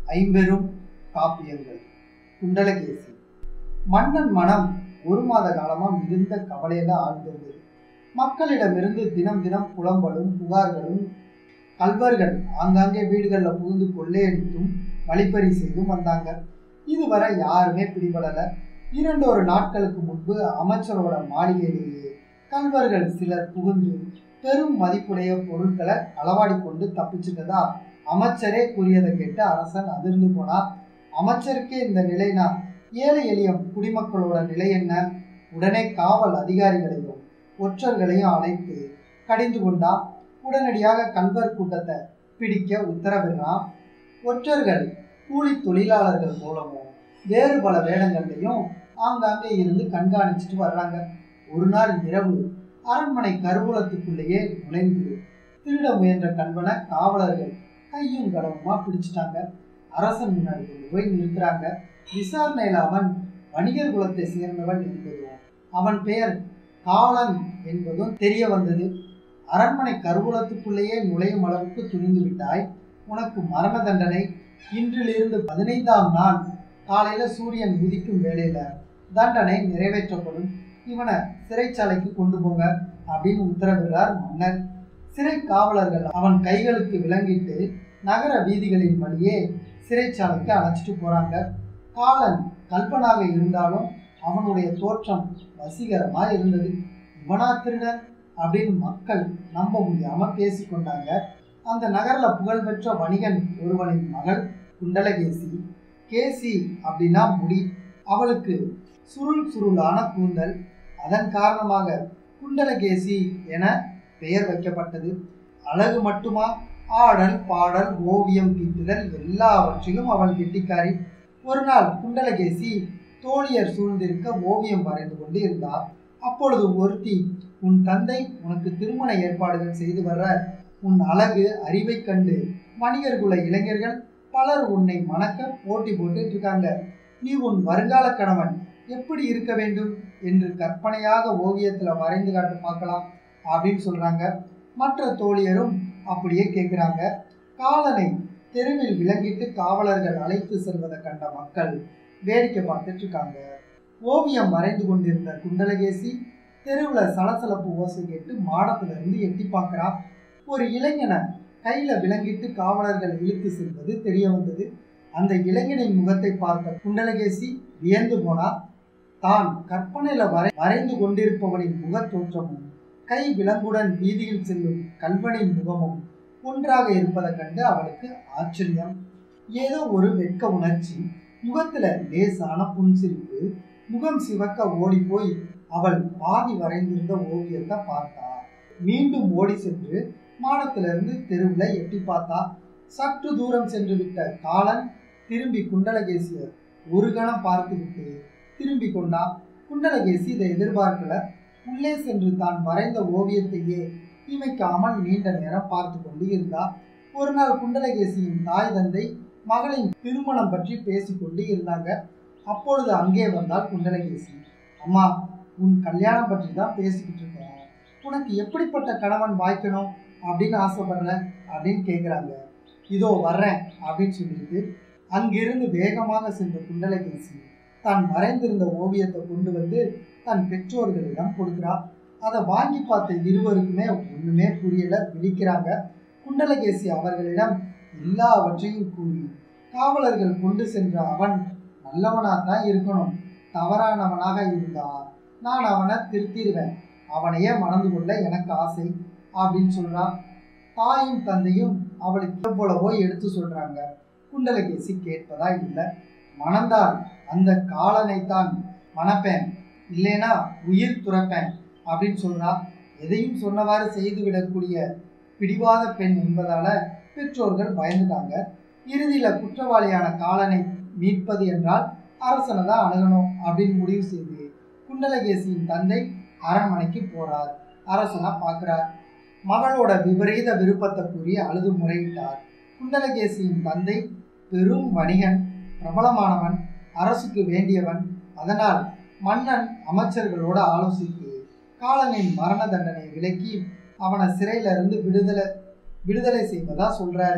ஐம்பெரும் காப்பியங்கள் குண்டலகேசி மன்னன் மனம் ஒரு மாத காலமா மிகுந்த கவலையில ஆழ்ந்திருந்தது மக்களிடமிருந்து தினம் தினம் புலம்பலும் புகார்களும் கல்வர்கள் ஆங்காங்கே வீடுகளில் புகுந்து கொள்ளையடித்தும் வழிப்பறி செய்தும் வந்தாங்க இதுவரை யாருமே பிடிபடல இரண்டொரு நாட்களுக்கு முன்பு அமைச்சரோட மாளிகையிலேயே கல்வர்கள் சிலர் புகுந்து பெரும் மதிப்புடைய பொருட்களை களவாடி கொண்டு தப்பிச்சிட்டதா அமைச்சரே கூறியதை கேட்டு அரசன் அதிர்ந்து போனார் அமைச்சருக்கே இந்த நிலைனா ஏழை எளிய குடிமக்களோட நிலை என்ன உடனே காவல் அதிகாரிகளையும் ஒற்றர்களையும் அழைத்து கடிந்து கொண்டா உடனடியாக கல்வர் கூட்டத்தை பிடிக்க உத்தரவிடுறான் ஒற்றர்கள் கூலி தொழிலாளர்கள் மூலமும் வேறு பல வேடங்கள்லையும் ஆங்காங்கே இருந்து கண்காணிச்சுட்டு வர்றாங்க ஒரு நாள் இரவு அரண்மனை கருவூலத்துக்குள்ளேயே நுழைந்து திருட முயன்ற கண்பனை காவலர்கள் கையும் கடவுமா பிடிச்சிட்டாங்க அரசன் முன்னாடி கொண்டு போய் நிறுத்துறாங்க விசாரணையில் அவன் வணிகர் குலத்தை சேர்ந்தவன் என்பதும் அவன் பெயர் காவலன் என்பதும் தெரிய வந்தது அரண்மனை கருவூலத்துக்குள்ளேயே நுழையும் அளவுக்கு துணிந்து விட்டாய் உனக்கு மரண தண்டனை இன்றிலிருந்து பதினைந்தாம் நாள் காலையில சூரியன் உதிக்கும் வேளையில தண்டனை நிறைவேற்றப்படும் இவனை சிறைச்சாலைக்கு கொண்டு போங்க அப்படின்னு உத்தரவிடுறார் மன்னர் சிறை காவலர்கள் அவன் கைகளுக்கு விளங்கிட்டு நகர வீதிகளின் வழியே சிறைச்சாலைக்கு அழைச்சிட்டு போறாங்க காலன் கல்பனாக இருந்தாலும் அவனுடைய தோற்றம் வசீகரமா இருந்தது இவனா திருடன் அப்படின்னு மக்கள் நம்ப முடியாம பேசிக்கொண்டாங்க அந்த நகர்ல புகழ்பெற்ற வணிகன் ஒருவனின் மகள் குண்டலகேசி கேசி அப்படின்னா முடி அவளுக்கு சுருள் சுருளான கூந்தல் அதன் காரணமாக குண்டலகேசி என பெயர் வைக்கப்பட்டது அழகு மட்டுமா ஆடல் பாடல் ஓவியம் தீட்டுதல் எல்லாவற்றிலும் அவள் கெட்டிக்காரி ஒரு நாள் குண்டலகேசி தோழியர் சூழ்ந்திருக்க ஓவியம் வரைந்து கொண்டு இருந்தார் அப்பொழுது ஒருத்தி உன் தந்தை உனக்கு திருமண ஏற்பாடுகள் செய்து வர்ற உன் அழகு அறிவை கண்டு வணிகர் குல இளைஞர்கள் பலர் உன்னை மணக்க போட்டி போட்டுட்டு இருக்காங்க நீ உன் வருங்கால கணவன் எப்படி இருக்க வேண்டும் என்று கற்பனையாக ஓவியத்துல வரைந்து காட்டு பார்க்கலாம் அப்படின்னு சொல்றாங்க மற்ற தோழியரும் அப்படியே கேட்குறாங்க காலனை தெருவில் விலங்கிட்டு காவலர்கள் அழைத்து செல்வதை கண்ட மக்கள் வேடிக்கை பார்த்துட்டு இருக்காங்க ஓவியம் வரைந்து கொண்டிருந்த குண்டலகேசி தெருவில் சலசலப்பு ஓசை கேட்டு மாடத்துல இருந்து எட்டி பார்க்குறா ஒரு இளைஞனை கையில விலங்கிட்டு காவலர்கள் இழுத்து செல்வது தெரிய வந்தது அந்த இளைஞனின் முகத்தை பார்த்த குண்டலகேசி வியந்து போனா தான் கற்பனையில வரை வரைந்து கொண்டிருப்பவனின் முகத் தோற்றமும் கை விலங்குடன் வீதியில் செல்லும் கல்வனின் முகமும் ஒன்றாக இருப்பதை கண்டு அவளுக்கு ஆச்சரியம் ஏதோ ஒரு வெட்க உணர்ச்சி முகத்துல லேசான புன்சிரிப்பு முகம் சிவக்க ஓடி போய் அவள் பாதி வரைந்திருந்த ஓவியத்தை பார்த்தா மீண்டும் ஓடி சென்று மாடத்திலிருந்து தெருவில் எட்டி பார்த்தா சற்று தூரம் சென்று விட்ட காலன் திரும்பி குண்டலகேசிய ஒரு கணம் பார்த்துவிட்டு திரும்பி கொண்டா குண்டலகேசி இதை எதிர்பார்க்கல உள்ளே சென்று தான் வரைந்த ஓவியத்தையே இமைக்காமல் நீண்ட நேரம் பார்த்து கொண்டு இருந்தா ஒரு நாள் குண்டலகேசியின் தாய் தந்தை மகளின் திருமணம் பற்றி பேசிக்கொண்டு இருந்தாங்க அப்பொழுது அங்கே வந்தால் குண்டலகேசி அம்மா உன் கல்யாணம் பற்றி தான் பேசிக்கிட்டு இருக்கோம் உனக்கு எப்படிப்பட்ட கணவன் வாய்க்கணும் அப்படின்னு ஆசைப்படுற அப்படின்னு கேட்குறாங்க இதோ வர்றேன் அப்படின்னு சொல்லிட்டு அங்கிருந்து வேகமாக சென்ற குண்டலகேசி தான் வரைந்திருந்த ஓவியத்தை கொண்டு வந்து தன் பெற்றோர்களிடம் கொடுக்குறா அதை வாங்கி பார்த்த இருவருக்குமே ஒன்றுமே புரியல விழிக்கிறாங்க குண்டலகேசி அவர்களிடம் எல்லாவற்றையும் கூறி காவலர்கள் கொண்டு சென்ற அவன் நல்லவனாக தான் இருக்கணும் தவறானவனாக இருந்தா நான் அவனை திருத்திடுவேன் அவனையே மணந்து கொள்ள எனக்கு ஆசை அப்படின்னு சொல்றான் தாயும் தந்தையும் அவளுக்கு போலவோ எடுத்து சொல்றாங்க குண்டலகேசி கேட்பதா இல்லை மணந்தால் அந்த காலனைத்தான் மணப்பேன் இல்லைனா உயிர் துறப்பேன் அப்படின்னு சொல்றா எதையும் சொன்னவாறு செய்து விடக்கூடிய பிடிவாத பெண் என்பதால பெற்றோர்கள் பயந்துட்டாங்க இறுதியில குற்றவாளியான காலனை மீட்பது என்றால் அரசனை தான் அணுகணும் அப்படின்னு முடிவு செய்து குண்டலகேசியின் தந்தை அரண்மனைக்கு போறார் அரசனை பார்க்கிறார் மகளோட விபரீத விருப்பத்தை கூறி அழுது முறையிட்டார் குண்டலகேசியின் தந்தை பெரும் வணிகன் பிரபலமானவன் அரசுக்கு வேண்டியவன் அதனால் மன்னன் அமைச்சர்களோட ஆலோசித்து காலனின் மரண தண்டனை விலக்கி அவனை சிறையில இருந்து விடுதலை விடுதலை செய்வதா சொல்றாரு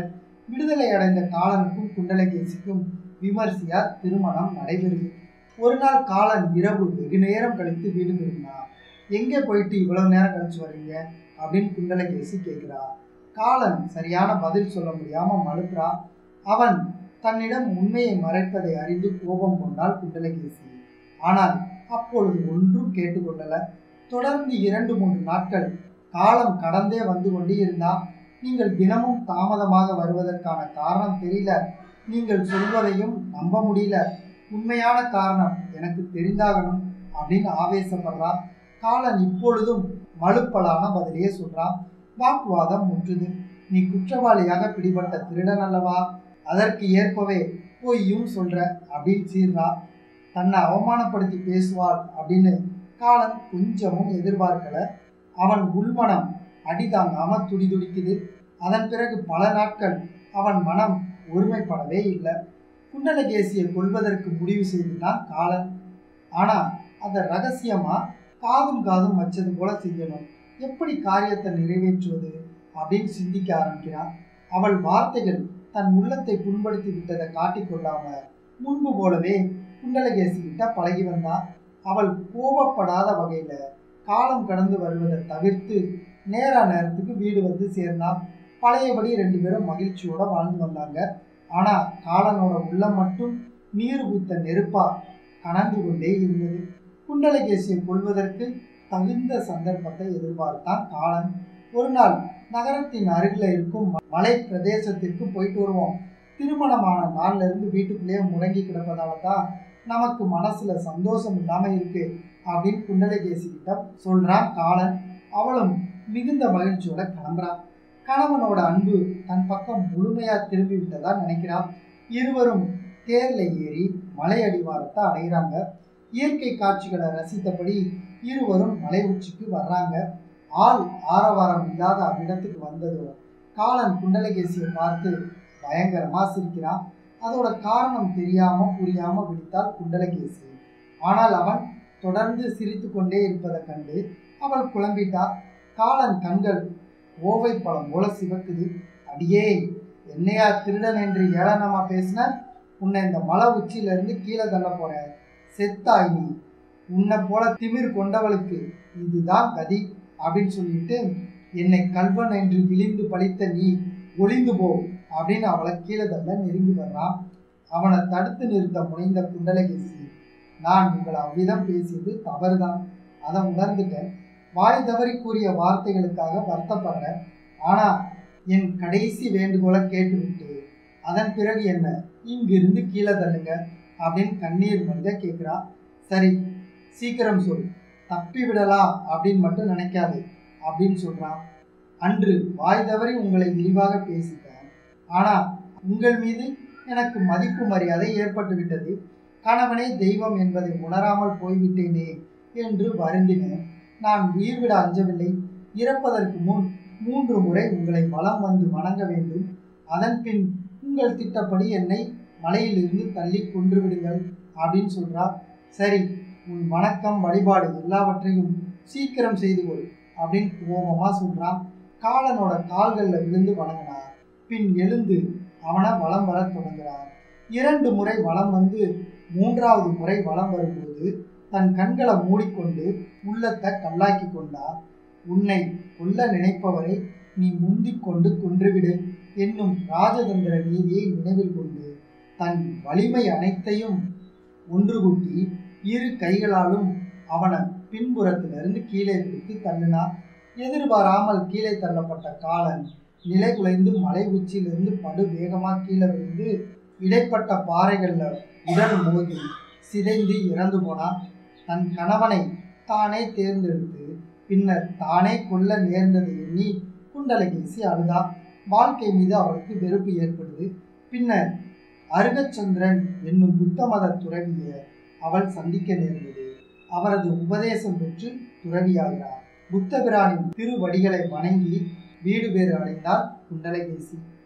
விடுதலை அடைந்த காலனுக்கும் குண்டலகேசிக்கும் விமர்சையா திருமணம் நடைபெறுது ஒரு நாள் காலன் இரவு வெகு நேரம் கழித்து வீடு திரும்பினா எங்கே போயிட்டு இவ்வளவு நேரம் கழிச்சு வர்றீங்க அப்படின்னு குண்டலகேசி கேட்கிறா காலன் சரியான பதில் சொல்ல முடியாம மறுக்கிறா அவன் தன்னிடம் உண்மையை மறைப்பதை அறிந்து கோபம் கொண்டாள் குண்டலகேசி ஆனால் அப்பொழுது ஒன்றும் கேட்டுக்கொள்ளல தொடர்ந்து இரண்டு மூன்று நாட்கள் காலம் கடந்தே வந்து கொண்டே இருந்தா நீங்கள் தினமும் தாமதமாக வருவதற்கான காரணம் தெரியல நீங்கள் சொல்வதையும் நம்ப முடியல உண்மையான காரணம் எனக்கு தெரிந்தாகணும் அப்படின்னு ஆவேசப்படுறா காலன் இப்பொழுதும் மழுப்பலான பதிலையே சொல்றான் வாக்குவாதம் முற்றுது நீ குற்றவாளியாக பிடிபட்ட திருடன் அல்லவா அதற்கு ஏற்பவே பொய்யும் சொல்ற அப்படின்னு சீர்றா தன்னை அவமானப்படுத்தி பேசுவாள் அப்படின்னு காலன் கொஞ்சமும் எதிர்பார்க்கல அவன் உள்மனம் அடி தாங்காம துடி துடிக்குது அதன் பிறகு பல நாட்கள் அவன் மனம் ஒருமைப்படவே இல்லை குண்டலகேசியை கொள்வதற்கு முடிவு செய்துதான் காலன் ஆனா அதை ரகசியமா காதும் காதும் வச்சது போல செய்யணும் எப்படி காரியத்தை நிறைவேற்றுவது அப்படின்னு சிந்திக்க ஆரம்பிக்கிறான் அவள் வார்த்தைகள் தன் உள்ளத்தை புண்படுத்தி விட்டதை காட்டிக்கொள்ளாம முன்பு போலவே குண்டலகேசி கிட்ட பழகி வந்தா அவள் கோபப்படாத வகையில காலம் கடந்து வருவதை தவிர்த்து நேரா நேரத்துக்கு வீடு வந்து சேர்ந்தான் பழையபடி ரெண்டு பேரும் மகிழ்ச்சியோட வாழ்ந்து வந்தாங்க ஆனா காலனோட உள்ளம் மட்டும் நீர் ஊத்த நெருப்பா கனந்து கொண்டே இருந்தது குண்டலகேசியை கொள்வதற்கு தகுந்த சந்தர்ப்பத்தை எதிர்பார்த்தான் காலன் ஒரு நாள் நகரத்தின் அருகில் இருக்கும் மலை பிரதேசத்திற்கு போயிட்டு வருவோம் திருமணமான நாள்ல இருந்து வீட்டுக்குள்ளேயே முடங்கி கிடப்பதால தான் நமக்கு மனசுல சந்தோஷம் இல்லாம இருக்கு அப்படின்னு குண்டலகேசி கிட்ட சொல்றான் காலன் அவளும் மிகுந்த மகிழ்ச்சியோட கிளம்புறான் கணவனோட அன்பு தன் பக்கம் முழுமையா திரும்பி விட்டதா நினைக்கிறான் இருவரும் தேர்ல ஏறி மலை அடிவாரத்தை அடைகிறாங்க இயற்கை காட்சிகளை ரசித்தபடி இருவரும் மலை உச்சிக்கு வர்றாங்க ஆள் ஆரவாரம் இல்லாத அவ்விடத்துக்கு வந்ததும் காலன் குண்டலகேசியை பார்த்து பயங்கரமா சிரிக்கிறான் அதோட காரணம் தெரியாம புரியாம விழித்தாள் குண்டலகேசி ஆனால் அவன் தொடர்ந்து சிரித்து கொண்டே இருப்பதை கண்டு அவள் குழம்பிட்டா காலன் கண்கள் ஓவை பழம் போல சிவக்குது அடியே என்னையா திருடன் என்று ஏளனமா பேசின உன்னை இந்த மலை உச்சியில இருந்து கீழே தள்ள போற செத்தாய் நீ உன்னை போல திமிர் கொண்டவளுக்கு இதுதான் கதி அப்படின்னு சொல்லிட்டு என்னை கல்வன் என்று விழிந்து பழித்த நீ ஒளிந்து போ அப்படின்னு அவளை கீழே தள்ள நெருங்கி வர்றான் அவனை தடுத்து நிறுத்த முனைந்த குண்டலகேசி நான் உங்களை அவ்விதம் பேசியது தவறுதான் அதை உணர்ந்துட்டேன் வாய் தவறி கூறிய வார்த்தைகளுக்காக வருத்தப்படுறேன் ஆனா என் கடைசி வேண்டுகோளை கேட்டுவிட்டு அதன் பிறகு என்ன இங்கிருந்து கீழே தள்ளுங்க அப்படின்னு கண்ணீர் மல்க கேட்குறா சரி சீக்கிரம் சொல் தப்பி விடலாம் அப்படின்னு மட்டும் நினைக்காது அப்படின்னு சொல்றான் அன்று வாய் தவறி உங்களை இழிவாக பேசிட்டேன் ஆனா உங்கள் மீது எனக்கு மதிப்பு மரியாதை ஏற்பட்டு விட்டது கணவனே தெய்வம் என்பதை உணராமல் போய்விட்டேனே என்று வருந்தினேன் நான் உயிர் விட அஞ்சவில்லை இறப்பதற்கு முன் மூன்று முறை உங்களை வலம் வந்து வணங்க வேண்டும் அதன் பின் உங்கள் திட்டப்படி என்னை மலையிலிருந்து தள்ளி கொன்று விடுங்கள் அப்படின்னு சொல்றா சரி உன் வணக்கம் வழிபாடு எல்லாவற்றையும் சீக்கிரம் செய்து கொள் அப்படின்னு கோபமா சொல்றான் காலனோட கால்களில் விழுந்து வணங்கினார் பின் எழுந்து அவனை வலம் வர தொடங்குறார் இரண்டு முறை வலம் வந்து மூன்றாவது முறை வலம் வரும்போது தன் கண்களை மூடிக்கொண்டு உள்ளத்தை கல்லாக்கி கொண்டார் உன்னை கொல்ல நினைப்பவரை நீ முந்திக் கொண்டு கொன்றுவிடு என்னும் ராஜதந்திர நீதியை நினைவில் கொண்டு தன் வலிமை அனைத்தையும் ஒன்று கூட்டி இரு கைகளாலும் அவனை பின்புறத்திலிருந்து கீழே பிடித்து தள்ளினார் எதிர்பாராமல் கீழே தள்ளப்பட்ட காலன் நிலை குலைந்து மலை உச்சியிலிருந்து படு வேகமாக கீழே விழுந்து இடைப்பட்ட பாறைகளில் உடல் மோதி சிதைந்து இறந்து போனான் தன் கணவனை தானே தேர்ந்தெடுத்து பின்னர் தானே கொல்ல நேர்ந்ததை எண்ணி குண்டலகேசி அழுதா வாழ்க்கை மீது அவளுக்கு வெறுப்பு ஏற்படுது பின்னர் அருகச்சந்திரன் என்னும் புத்த மத துறவிய அவள் சந்திக்க நேர்ந்தது அவரது உபதேசம் பெற்று துறவியாகிறார் புத்த பிரானின் திருவடிகளை வணங்கி வீடு பேறு அடைந்தார் குண்டலகேசி